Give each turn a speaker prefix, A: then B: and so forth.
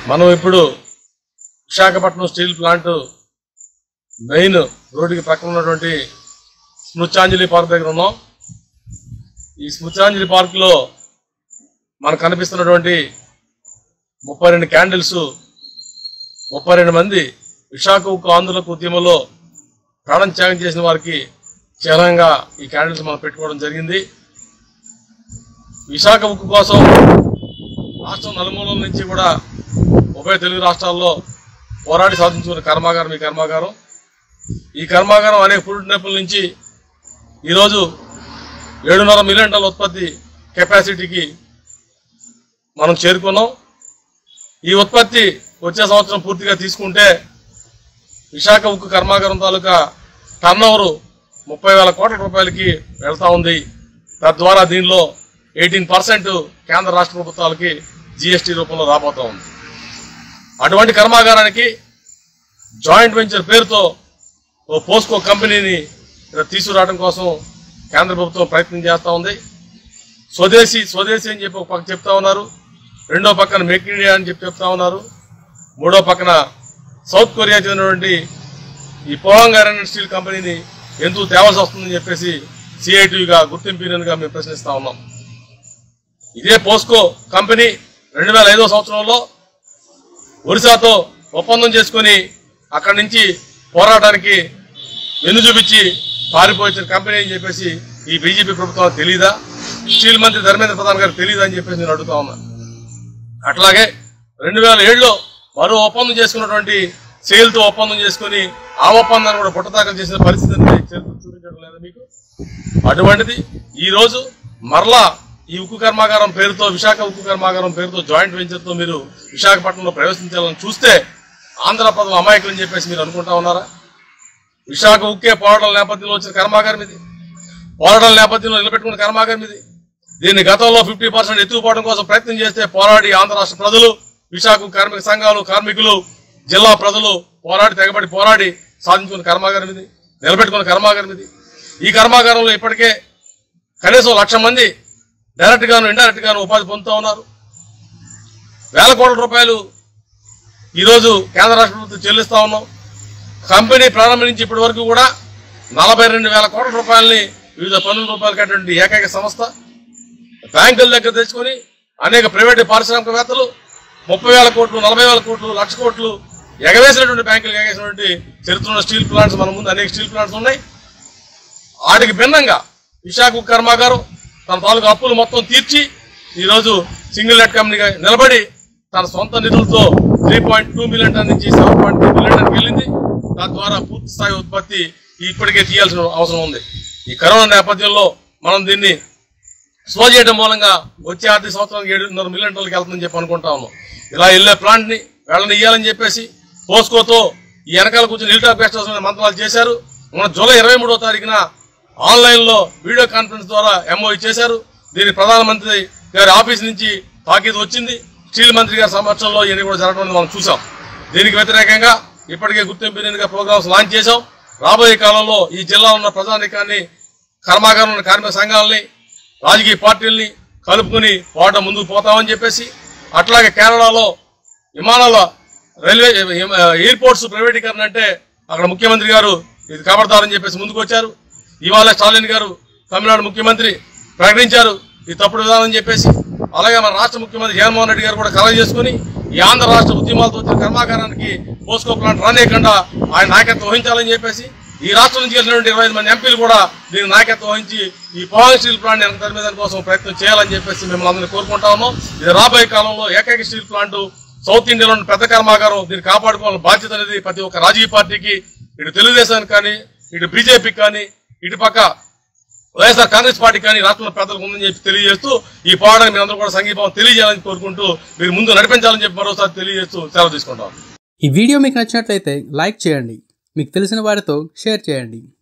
A: మనం ఇప్పుడు Visakhapatnam steel plant main రోడ్డుకి పక్కన ఉన్నటువంటి స్మృత్యాంజలి పార్క్ దగ్గర ఉన్నాం ఈ స్మృత్యాంజలి పార్క్ లో మనకు కనిపిస్తున్నటువంటి ముప్పై రెండు క్యాండిల్స్ ముప్పై రెండు మంది విశాఖ ఉక్కు ఆందోళన ఉద్యమంలో ప్రాణం త్యాగం చేసిన వారికి చిహ్నంగా ఈ క్యాండిల్స్ మనం పెట్టుకోవడం జరిగింది విశాఖ ఉక్కు కోసం రాష్ట్రం నలుమూలల నుంచి కూడా ఉభయ తెలుగు రాష్ట్రాల్లో పోరాడి సాధించుకున్న కర్మాగారం ఈ కర్మాగారం ఈ కర్మాగారం అనేక పుట్టినప్పటి నుంచి ఈరోజు ఏడున్నర మిలియన్ టన్నుల ఉత్పత్తి కెపాసిటీకి మనం చేరుకున్నాం ఈ ఉత్పత్తి వచ్చే సంవత్సరం పూర్తిగా తీసుకుంటే విశాఖ ఉక్కు కర్మాగారం తాలూకా టర్న్ ఓవర్ ముప్పై వేల కోట్ల రూపాయలకి వెళ్తా ఉంది తద్వారా దీనిలో ఎయిటీన్ పర్సెంట్ కేంద్ర రాష్ట్ర ప్రభుత్వాలకి జీఎస్టీ రూపంలో రాబోతా ఉంది అటువంటి కర్మాగారానికి జాయింట్ వెంచర్ పేరుతో ఓ పోస్కో కంపెనీని ఇక్కడ తీసుకురావడం కోసం కేంద్ర ప్రభుత్వం ప్రయత్నం చేస్తూ ఉంది స్వదేశీ స్వదేశీ అని చెప్పి ఒక పక్క చెప్తా ఉన్నారు రెండో పక్కన మేక్ ఇండియా అని చెప్పి చెప్తా ఉన్నారు మూడో పక్కన సౌత్ కొరియా చెందినటువంటి ఈ పోవాంగ్ ఐరన్ అండ్ స్టీల్ కంపెనీని ఎందుకు తేవాల్సి వస్తుందని చెప్పేసి సిఐటిగా గుర్తింపు యూనియన్గా మేము ప్రశ్నిస్తా ఉన్నాం ఇదే పోస్కో కంపెనీ రెండు వేల ఐదో సంవత్సరంలో ఒరిస్సాతో ఒప్పందం చేసుకొని అక్కడి నుంచి పోరాటానికి వెన్ను చూపించి పారిపోయిన కంపెనీ అని చెప్పేసి ఈ బీజేపీ ప్రభుత్వం తెలియదా స్టీల్ మంత్రి ధర్మేంద్ర ప్రధాన్ గారికి తెలియదా అని చెప్పేసి నేను అడుగుతా ఉన్నా అట్లాగే రెండు వేల ఏడులో మరో ఒప్పందం చేసుకున్నటువంటి సేల్తో ఒప్పందం చేసుకుని ఆ ఒప్పందాన్ని కూడా పుట్టదాఖలు చేసిన పరిస్థితిని చరిత్ర చూపించడం లేదా మీకు అటువంటిది ఈ రోజు మరలా ఈ ఉక్కు కర్మాగారం పేరుతో విశాఖ ఉక్కు కర్మాగారం పేరుతో జాయింట్ వెంచర్ తో మీరు విశాఖపట్నంలో ప్రవేశించాలని చూస్తే ఆంధ్ర ప్రజలు అమాయకులు అని చెప్పేసి మీరు అనుకుంటా ఉన్నారా విశాఖ ఉక్కే పోరాటాల నేపథ్యంలో వచ్చిన కర్మాగారం ఇది పోరాటాల నేపథ్యంలో నిలబెట్టుకున్న కర్మాగారం ఇది దీన్ని గతంలో ఫిఫ్టీ పర్సెంట్ ఎత్తుకుపోవడం కోసం ప్రయత్నం చేస్తే పోరాడి ఆంధ్ర రాష్ట్ర ప్రజలు విశాఖ కార్మిక సంఘాలు కార్మికులు జిల్లా ప్రజలు పోరాడి తెగబడి పోరాడి సాధించుకున్న కర్మాగారం ఇది నిలబెట్టుకున్న కర్మాగారం ఇది ఈ కర్మాగారంలో ఇప్పటికే కనీసం లక్ష మంది డైరెక్ట్ గాను ఇండైరెక్ట్ గాను ఉపాధి పొందుతూ ఉన్నారు వేల కోట్ల రూపాయలు ఈరోజు కేంద్ర రాష్ట్ర ప్రభుత్వం చెల్లిస్తా ఉన్నాం కంపెనీ ప్రారంభించి ఇప్పటి వరకు కూడా నలభై రెండు వేల కోట్ల రూపాయలని వివిధ పన్నుల రూపాయలు కట్టినటువంటి ఏకైక సంస్థ బ్యాంకుల దగ్గర తెచ్చుకొని అనేక ప్రైవేట్ పారిశ్రామికవేత్తలు ముప్పై వేల కోట్లు నలభై వేల కోట్లు లక్ష కోట్లు ఎగవేసినటువంటి బ్యాంకులు ఎగవేసినటువంటి చరిత్ర ఉన్న స్టీల్ ప్లాంట్స్ మన ముందు అనేక స్టీల్ ప్లాంట్స్ ఉన్నాయి వాటికి భిన్నంగా విశాఖ ఉక్కు కర్మాగారం తన తాలూకు అప్పులు మొత్తం తీర్చి ఈరోజు సింగిల్ నెట్ కంపెనీగా నిలబడి తన సొంత నిధులతో three point two million ton నుంచి seven point two million ton వెళ్ళింది తద్వారా పూర్తి స్థాయి ఉత్పత్తి ఇప్పటికే తీయాల్సిన అవసరం ఉంది ఈ కరోనా నేపథ్యంలో మనం దీన్ని స్లో చేయడం మూలంగా వచ్చే ఆర్థిక సంవత్సరానికి ఏడున్నర మిలియన్ టన్నులకి వెళ్తుందని చెప్పి అనుకుంటా ఉన్నాం ఇలా వెళ్ళే ప్లాంట్ ని వెళ్ళని ఇయ్యాలని చెప్పేసి పోస్కోతో ఈ వెనకాల కూర్చొని హిల్ టాప్ గెస్ట్ హౌస్ మీద మంత్రాలు చేశారు మన జూలై ఇరవై మూడో తారీఖున ఆన్లైన్ లో వీడియో కాన్ఫరెన్స్ ద్వారా ఎంఓ చేశారు దీని ప్రధానమంత్రి గారి ఆఫీస్ నుంచి తాకీదు వచ్చింది స్టీల్ మంత్రి గారి సమక్షంలో ఇవన్నీ కూడా జరగడం అనేది మనం చూసాం దీనికి వ్యతిరేకంగా ఇప్పటికే గుర్తింపు లేనిగా ప్రోగ్రామ్స్ లాంచ్ చేశాం రాబోయే కాలంలో ఈ జిల్లాలో ఉన్న ప్రజానికాన్ని కర్మాగారం ఉన్న కార్మిక సంఘాలని రాజకీయ పార్టీల్ని కలుపుకుని పోవడం ముందుకు పోతామని చెప్పేసి అట్లాగే కేరళలో విమానాల రైల్వే ఎయిర్పోర్ట్స్ ప్రైవేటీకరణ అంటే అక్కడ ముఖ్యమంత్రి గారు ఇది కబడతారని చెప్పేసి ముందుకు వచ్చారు ఇవాళ స్టాలిన్ గారు తమిళనాడు ముఖ్యమంత్రి ప్రకటించారు ఇది తప్పుడు విధానం అని చెప్పేసి అలాగే మన రాష్ట్ర ముఖ్యమంత్రి జగన్మోహన్ రెడ్డి గారు కూడా కలగ చేసుకుని ఈ ఆంధ్ర రాష్ట్ర ఉద్యమాలతో వచ్చిన కర్మాగారానికి పోస్కో ప్లాంట్ రానేయకుండా ఆయన నాయకత్వం వహించాలని చెప్పేసి ఈ రాష్ట్రం నుంచి వెళ్ళినటువంటి ఇరవై ఐదు మంది ఎంపీలు కూడా దీని నాయకత్వం వహించి ఈ పవన్ స్టీల్ ప్లాంట్ వెనక తరిమేదాని కోసం ప్రయత్నం చేయాలని చెప్పేసి మిమ్మల్ని అందరినీ కోరుకుంటా ఉన్నాం ఇది రాబోయే కాలంలో ఏకైక స్టీల్ ప్లాంట్ సౌత్ ఇండియాలో ఉన్న పెద్ద కర్మాగారం దీన్ని కాపాడుకోవాలని బాధ్యత అనేది ప్రతి ఒక్క రాజకీయ పార్టీకి ఇటు తెలుగుదేశానికి కానీ ఇటు బీజేపీకి కానీ ఇటు పక్క వైఎస్ఆర్ కాంగ్రెస్ పార్టీ కానీ రాష్ట్రంలో పెద్దలకు ఉందని చెప్పి తెలియజేస్తూ ఈ పోరాటానికి మీరు అందరూ కూడా సంఘీభావం తెలియజేయాలని కోరుకుంటూ మీరు ముందు నడిపించాలని చెప్పి మరోసారి తెలియజేస్తూ సెలవు తీసుకుంటాం
B: ఈ వీడియో మీకు నచ్చినట్లయితే లైక్ చేయండి మీకు తెలిసిన వారితో షేర్ చేయండి